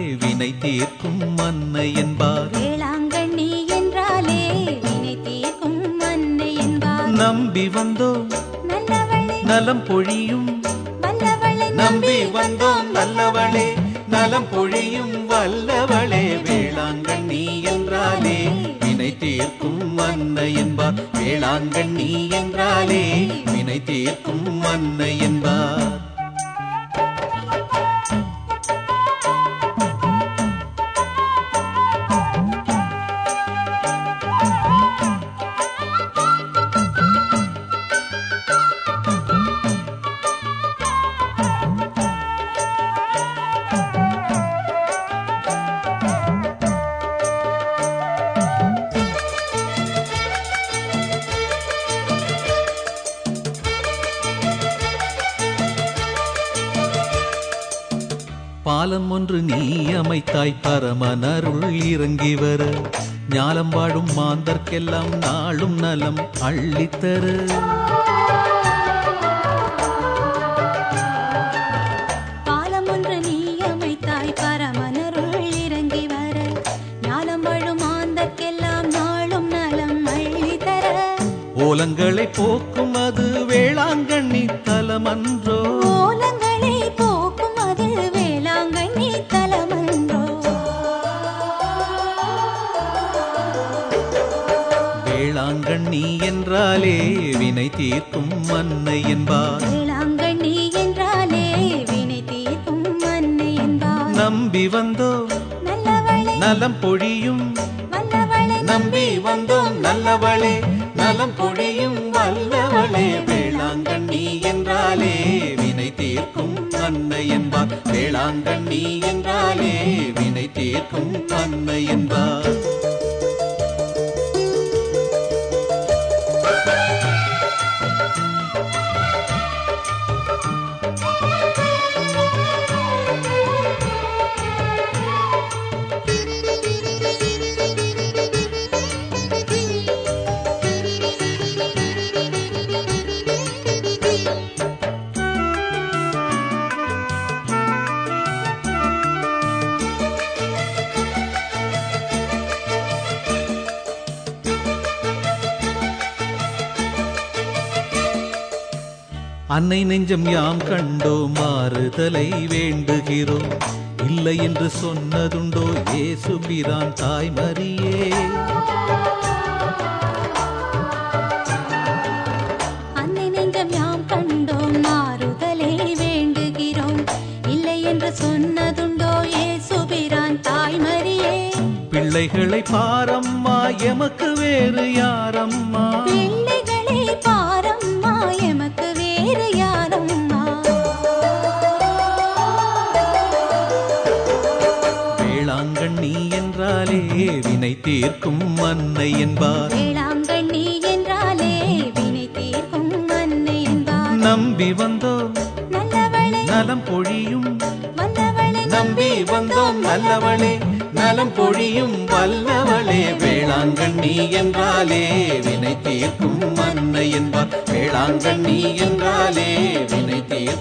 வினை தீர்க்கும் அன்னை என்பார் வேளாங்கண்ணி என்றாலே வினை தீர்க்கும் அன்னை என்பார் நம்பி வந்தோம் நல்லவளே நலம் பொழியும் வல்லவளே நம்பி வந்தோம் நல்லவளே நலம் பொழியும் வல்லவளே வேளாங்கண்ணி என்றாலே வினை தீர்க்கும் அன்னை என்பார் வேளாங்கண்ணி என்றாலே வினை தீர்க்கும் அன்னை என்பார் பாலம் ஒன்று நீ அமைத்தாய் பரமனருள் இறங்கி வர ஞாலம் வாழும் மாந்தர்க்கெல்லாம் நாளும் நலம் அள்ளித்தர பாலம் ஒன்று நீ அமைத்தாய் பரமனருள் இறங்கி வர ஞானம் வழும் ஆந்தற்கெல்லாம் நாளும் நலம் அள்ளி தர ஓலங்களை போக்கும் அது வேளாங்கண்ணி தலமன்றோ ஓலங்களை போக்கும் அது வேளாங்கண்ணி தலமன்றோ வேளாங்கண்ணி என்றாலே வினை தீர்க்கும் அன்னை என்பார் வேளாங்கண்ணி என்றாலே வினை தீர்க்கும் அன்னை என்பார் நம்பி வந்தோம் நல்லவளே நலம் பொழியும் வல்லவளே நம்பி வந்தோம் நல்லவளே நலம் பொழியும் வல்லவளே வேளாங்கண்ணி என்றாலே வினை தீர்க்கும் அன்னை என்பார் வேளாங்கண்ணி என்றாலே வினை தீர்க்கும் அன்னை என்பார் அன்னை நெஞ்சம் யாம் கண்டோ மாறுதலை வேண்டுகிறோம் இல்லை என்று சொன்னதுண்டோ இயேசு பிரான் தாய்மரியே அன்னை நெஞ்சம் யாம் கண்டோம் மாறுதலே வேண்டுகிறோம் இல்லை என்று சொன்னதுண்டோ ஏசுபிரான் தாய்மரியே பிள்ளைகளை பாரம்மா எமக்கு வேறு யாரம்மா பிள்ளைகளே பாரம்மா எமக்கு வேறு யாரம்மா வேளாங்கண்ணி என்றாலே வினை தீர்க்கும் அன்னை என்பார் வேளாங்கண்ணி என்றாலே வினை தீர்க்கும் அன்னை என்பார் நம்பி வந்தோம் நல்லவளே நலம் பொழியும் வல்லவளே நம்பி வந்தோம் நல்லவளே நலம் பொழியும் வல்லவளே வேளாங்கண்ணி என்றாலே வினை தீர்க்கும் அன்னை என்பார் வேளாங்கண்ணி என்றாலே வினை தீர்க்கும்